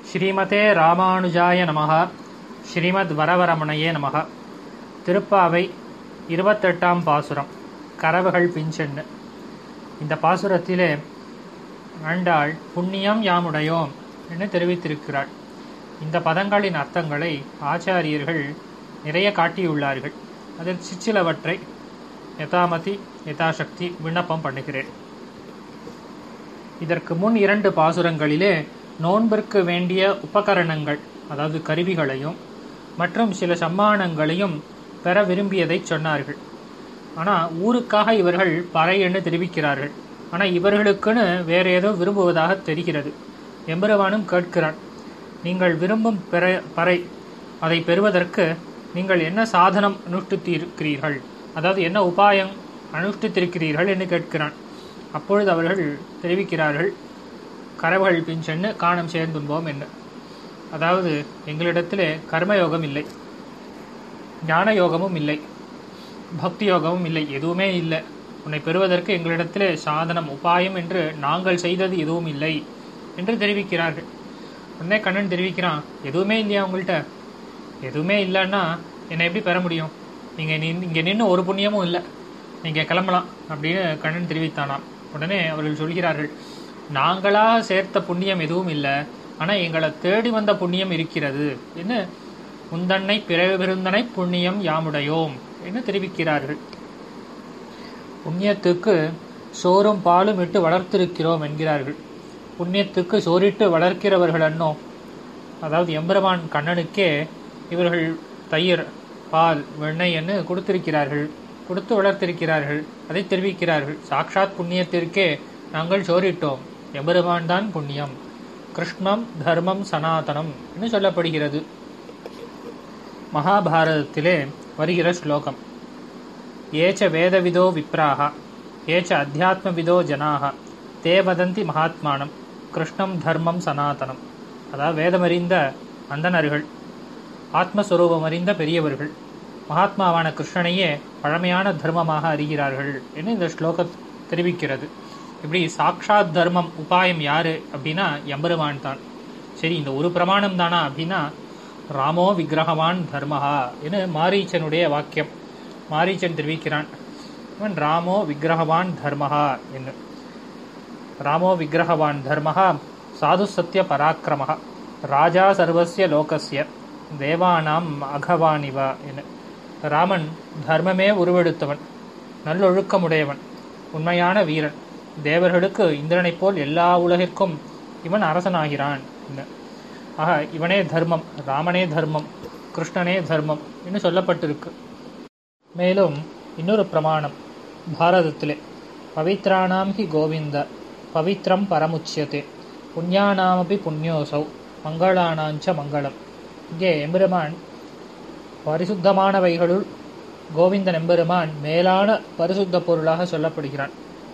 ஸ்ரீமதே ராமானுஜாய நமக ஸ்ரீமத் வரவரமணையே நமக திருப்பாவை இருபத்தெட்டாம் பாசுரம் கரவுகள் பிஞ்சென்னு இந்த பாசுரத்திலே ஆண்டாள் புண்ணியம் யாமுடையோம் என்று தெரிவித்திருக்கிறாள் இந்த பதங்களின் அர்த்தங்களை ஆச்சாரியர்கள் நிறைய காட்டியுள்ளார்கள் அதில் சிற்சிலவற்றை யதாமதி யதாசக்தி விண்ணப்பம் பண்ணுகிறேன் இதற்கு முன் இரண்டு பாசுரங்களிலே நோன்பிற்கு வேண்டிய உபகரணங்கள் அதாவது கருவிகளையும் மற்றும் சில சம்மானங்களையும் பெற விரும்பியதை சொன்னார்கள் ஆனால் ஊருக்காக இவர்கள் பறை என்று தெரிவிக்கிறார்கள் ஆனால் இவர்களுக்குன்னு வேற ஏதோ விரும்புவதாக தெரிகிறது எம்பெருவானும் கேட்கிறான் நீங்கள் விரும்பும் பெற பறை அதை பெறுவதற்கு நீங்கள் என்ன சாதனம் அனுஷ்டித்திருக்கிறீர்கள் அதாவது என்ன உபாயம் அனுஷ்டித்திருக்கிறீர்கள் என்று கேட்கிறான் அப்பொழுது அவர்கள் தெரிவிக்கிறார்கள் கரவுகள் பின் சென்று காணம் சேர்ந்தும்போம் என்ன அதாவது எங்களிடத்திலே கர்மயோகம் இல்லை ஞான யோகமும் இல்லை பக்தி யோகமும் இல்லை எதுவுமே இல்லை உன்னை பெறுவதற்கு எங்களிடத்திலே சாதனம் உபாயம் என்று நாங்கள் செய்தது எதுவும் இல்லை என்று தெரிவிக்கிறார்கள் உடனே கண்ணன் தெரிவிக்கிறான் எதுவுமே இல்லையா உங்கள்கிட்ட எதுவுமே இல்லைன்னா என்னை எப்படி பெற முடியும் நீங்கள் நின் இங்கே நின்று ஒரு புண்ணியமும் இல்லை நீங்கள் கிளம்பலாம் அப்படின்னு கண்ணன் தெரிவித்தானாம் உடனே அவர்கள் சொல்கிறார்கள் நாங்களாக சேர்த்த புண்ணியம் எதுவும் இல்லை ஆனால் எங்களை தேடி வந்த புண்ணியம் இருக்கிறது என்ன முந்தன்னை பிறவி விருந்தனை புண்ணியம் யாமுடையோம் என்று தெரிவிக்கிறார்கள் புண்ணியத்துக்கு சோறும் பாலும் இட்டு வளர்த்திருக்கிறோம் என்கிறார்கள் புண்ணியத்துக்கு சோறிட்டு வளர்க்கிறவர்கள் அன்னோ அதாவது எம்பெருமான் கண்ணனுக்கே இவர்கள் தயிர் பால் வெண்ணெய் என்று கொடுத்திருக்கிறார்கள் கொடுத்து வளர்த்திருக்கிறார்கள் அதை தெரிவிக்கிறார்கள் சாக்ஷாத் புண்ணியத்திற்கே நாங்கள் சோறிட்டோம் எம்பெருமான் தான் புண்ணியம் கிருஷ்ணம் தர்மம் சனாதனம் என்று சொல்லப்படுகிறது மகாபாரதத்திலே வருகிற ஸ்லோகம் ஏச்ச வேதவிதோ விப்ராக ஏச்ச அத்தியாத்மவிதோ ஜனாக தே வதந்தி மகாத்மானம் கிருஷ்ணம் தர்மம் சனாதனம் அதாவது வேதமறிந்த அந்தனர்கள் ஆத்மஸ்வரூபம் அறிந்த பெரியவர்கள் மகாத்மாவான கிருஷ்ணனையே பழமையான தர்மமாக அறிகிறார்கள் என்று இந்த ஸ்லோகம் தெரிவிக்கிறது இப்படி சாக்ஷாத் தர்மம் உபாயம் யாரு அப்படின்னா எம்பெருமான் தான் சரி இந்த ஒரு பிரமாணம் தானா அப்படின்னா ராமோ விக்கிரகவான் தர்மஹா என்று மாரீச்சனுடைய வாக்கியம் மாரீச்சன் தெரிவிக்கிறான் இவன் ராமோ விக்கிரகவான் தர்மஹா என்று ராமோ விக்கிரகவான் தர்மஹா சாது சத்திய பராக்கிரமஹா ராஜா சர்வசிய லோகசிய தேவானாம் அகவானிவ என ராமன் தர்மமே உருவெடுத்தவன் நல்லொழுக்கமுடையவன் உண்மையான வீரன் தேவர்களுக்கு இந்திரனைப் போல் எல்லா உலகிற்கும் இவன் அரசனாகிறான் ஆக இவனே தர்மம் ராமனே தர்மம் கிருஷ்ணனே தர்மம் என்று சொல்லப்பட்டிருக்கு மேலும் இன்னொரு பிரமாணம் பாரதத்திலே பவித்ராணாம் ஹி கோவிந்த பவித்ரம் பரமுச்சியதே புண்ணியானாமபி புண்ணியோசௌ மங்களானாஞ்ச மங்களம் இங்கே எம்பெருமான் பரிசுத்தமானவைகளுள் கோவிந்தன் எம்பெருமான் மேலான பரிசுத்த பொருளாக சொல்லப்படுகிறான்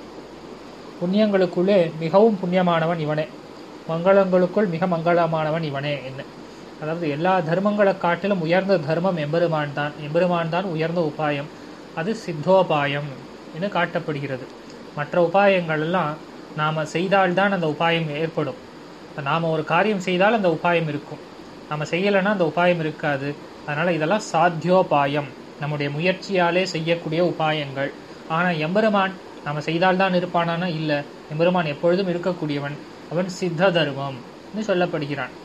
புண்ணியங்களுக்குள்ளே மிகவும் புண்ணியமானவன் இவனே மங்களங்களுக்குள் மிக மங்களமானவன் இவனே என்ன அதாவது எல்லா தர்மங்களை காட்டிலும் உயர்ந்த தர்மம் எம்பெருமான் தான் எம்பெருமான் தான் உயர்ந்த உபாயம் அது சித்தோபாயம் என்று காட்டப்படுகிறது மற்ற உபாயங்கள் எல்லாம் நாம் செய்தால்தான் அந்த உபாயம் ஏற்படும் நாம் ஒரு காரியம் செய்தால் அந்த உபாயம் இருக்கும் நம்ம செய்யலைன்னா அந்த உபாயம் இருக்காது அதனால் இதெல்லாம் சாத்தியோபாயம் நம்முடைய முயற்சியாலே செய்யக்கூடிய உபாயங்கள் ஆனால் எம்பெருமான் நம்ம செய்தால்தான் இருப்பானானா இல்லை எம்பெருமான் எப்பொழுதும் இருக்கக்கூடியவன் அவன் சித்த தர்மம் என்று சொல்லப்படுகிறான்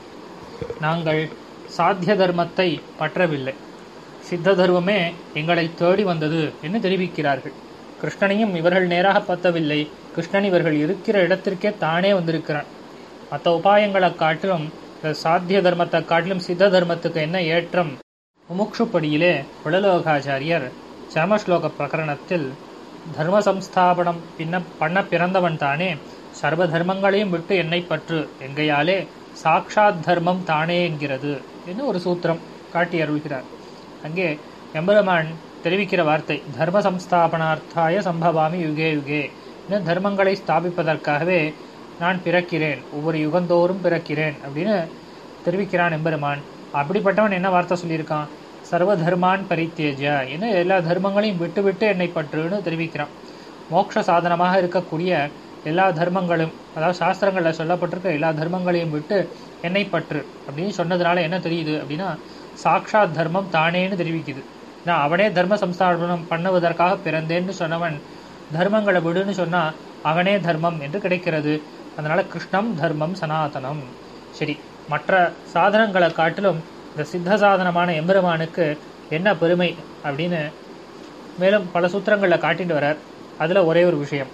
நாங்கள் சாத்திய தர்மத்தை பற்றவில்லை சித்த தர்மமே எங்களை தேடி வந்தது என்று தெரிவிக்கிறார்கள் கிருஷ்ணனையும் இவர்கள் நேராக பத்தவில்லை கிருஷ்ணன் இவர்கள் இருக்கிற இடத்திற்கே தானே வந்திருக்கிறான் மற்ற உபாயங்களை காட்டிலும் சாத்திய தர்மத்தை காட்டிலும் சித்த தர்மத்துக்கு என்ன ஏற்றம் முமுட்சுப்படியிலே குழலோகாச்சாரியர் சர்மஸ்லோக பிரகரணத்தில் தர்ம சம்ஸ்தாபனம் பின்ன பண்ண பிறந்தவன் தானே சர்வ தர்மங்களையும் விட்டு என்னை பற்று எங்கையாலே சாக்ஷாத் தர்மம் தானே என்கிறது என்று ஒரு சூத்திரம் காட்டி அருள்கிறார் அங்கே எம்பெருமான் தெரிவிக்கிற வார்த்தை தர்ம சம்ஸ்தாபனார்த்தாய சம்பவாமி யுகே யுகே இன்னும் தர்மங்களை ஸ்தாபிப்பதற்காகவே நான் பிறக்கிறேன் ஒவ்வொரு யுகந்தோறும் பிறக்கிறேன் அப்படின்னு தெரிவிக்கிறான் எம்பெருமான் அப்படிப்பட்டவன் என்ன வார்த்தை சொல்லியிருக்கான் சர்வ தர்மான் பரித்தேஜ என்ன எல்லா தர்மங்களையும் விட்டு விட்டு என்னை பற்றுன்னு தெரிவிக்கிறான் மோட்ச சாதனமாக இருக்கக்கூடிய எல்லா தர்மங்களும் அதாவது சாஸ்திரங்களில் சொல்லப்பட்டிருக்க எல்லா தர்மங்களையும் விட்டு என்னை பற்று அப்படின்னு சொன்னதுனால என்ன தெரியுது அப்படின்னா சாக்ஷாத் தர்மம் தானேன்னு தெரிவிக்குது நான் அவனே தர்ம சம்ஸ்தாபனம் பண்ணுவதற்காக பிறந்தேன்னு சொன்னவன் தர்மங்களை விடுன்னு சொன்னா அவனே தர்மம் என்று கிடைக்கிறது அதனால கிருஷ்ணம் தர்மம் சனாதனம் சரி மற்ற சாதனங்களை காட்டிலும் இந்த சித்த சாதனமான எம்பெருமானுக்கு என்ன பெருமை அப்படின்னு மேலும் பல சூத்திரங்களில் காட்டிட்டு வரார் அதுல ஒரே ஒரு விஷயம்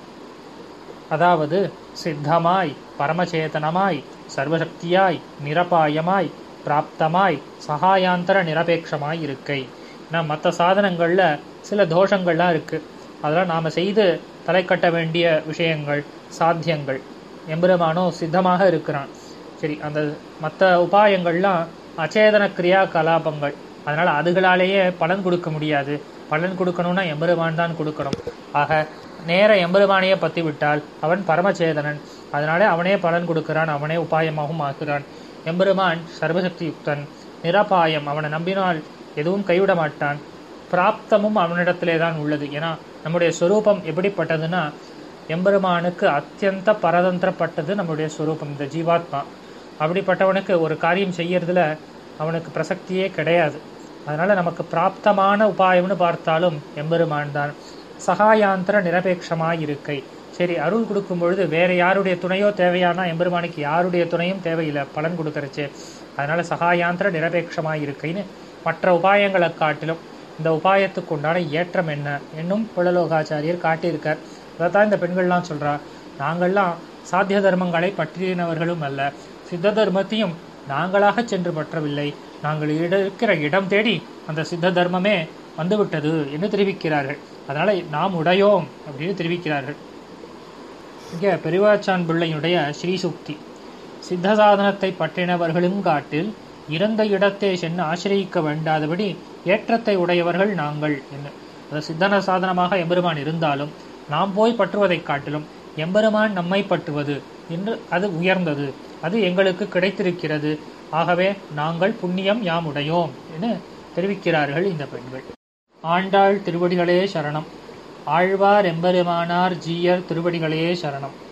அதாவது சித்தமாய் பரமச்சேதனமாய் சர்வசக்தியாய் நிரபாயமாய் பிராப்தமாய் சகாயாந்தர நிரபேட்சமாய் இருக்கை நான் மற்ற சாதனங்கள்ல சில தோஷங்கள்லாம் இருக்கு அதெல்லாம் நாம செய்து தலை கட்ட வேண்டிய விஷயங்கள் சாத்தியங்கள் எம்பெருமானோ சித்தமாக இருக்கிறான் சரி அந்த மற்ற உபாயங்கள்லாம் அச்சேதன கிரியா கலாபங்கள் அதனால அதுகளாலேயே பலன் கொடுக்க முடியாது பலன் கொடுக்கணும்னா எம்பெருமான் தான் கொடுக்கணும் ஆக நேர எம்பெருமானையே பத்தி விட்டால் அவன் பரமச்சேதனன் அதனால அவனே பலன் கொடுக்கிறான் அவனே உபாயமாகவும் ஆகிறான் எம்பெருமான் சர்வசக்தி யுக்தன் நிரபாயம் அவனை நம்பினால் எதுவும் கைவிட மாட்டான் பிராப்தமும் அவனிடத்திலே தான் உள்ளது ஏன்னா நம்முடைய ஸ்வரூபம் எப்படிப்பட்டதுன்னா எம்பெருமானுக்கு அத்தியந்த பரதந்திரப்பட்டது நம்முடைய ஸ்வரூபம் இந்த ஜீவாத்மா அப்படிப்பட்டவனுக்கு ஒரு காரியம் செய்யறதுல அவனுக்கு பிரசக்தியே கிடையாது அதனால நமக்கு பிராப்தமான உபாயம்னு பார்த்தாலும் எம்பெருமான் தான் சகாயாந்திர நிரபேட்சமாய் இருக்கை சரி அருள் கொடுக்கும் பொழுது வேற யாருடைய துணையோ தேவையானா எம்பெருமானுக்கு யாருடைய துணையும் தேவையில்லை பலன் கொடுக்கறச்சு அதனால சகாயாந்திர நிரபேட்சமாய் இருக்கைன்னு மற்ற உபாயங்களை காட்டிலும் இந்த உபாயத்துக்கு உண்டான ஏற்றம் என்ன என்னும் புலலோகாச்சாரியர் காட்டியிருக்கார் அதைத்தான் இந்த பெண்கள்லாம் சொல்றா நாங்கள்லாம் சாத்திய தர்மங்களை பற்றினவர்களும் அல்ல சித்த தர்மத்தையும் நாங்களாக சென்று பற்றவில்லை நாங்கள் இருக்கிற இடம் தேடி அந்த சித்த தர்மமே வந்துவிட்டது என்று தெரிவிக்கிறார்கள் அதனால நாம் உடையோம் அப்படின்னு தெரிவிக்கிறார்கள் இங்க பெருவாச்சான் பிள்ளையினுடைய ஸ்ரீசுக்தி சித்த சாதனத்தை பற்றினவர்களும் காட்டில் இறந்த இடத்தை சென்று ஆசிரியிக்க வேண்டாதபடி ஏற்றத்தை உடையவர்கள் நாங்கள் என்ன அது சித்தன சாதனமாக எம்பெருமான் இருந்தாலும் நாம் போய் பற்றுவதைக் காட்டிலும் எம்பெருமான் நம்மை பற்றுவது என்று அது உயர்ந்தது அது எங்களுக்கு கிடைத்திருக்கிறது ஆகவே நாங்கள் புண்ணியம் யாம் உடையோம் என தெரிவிக்கிறார்கள் இந்த பெண்கள் ஆண்டாள் திருவடிகளே சரணம் ஆழ்வார் எம்பெருமானார் ஜீயர் திருவடிகளே சரணம்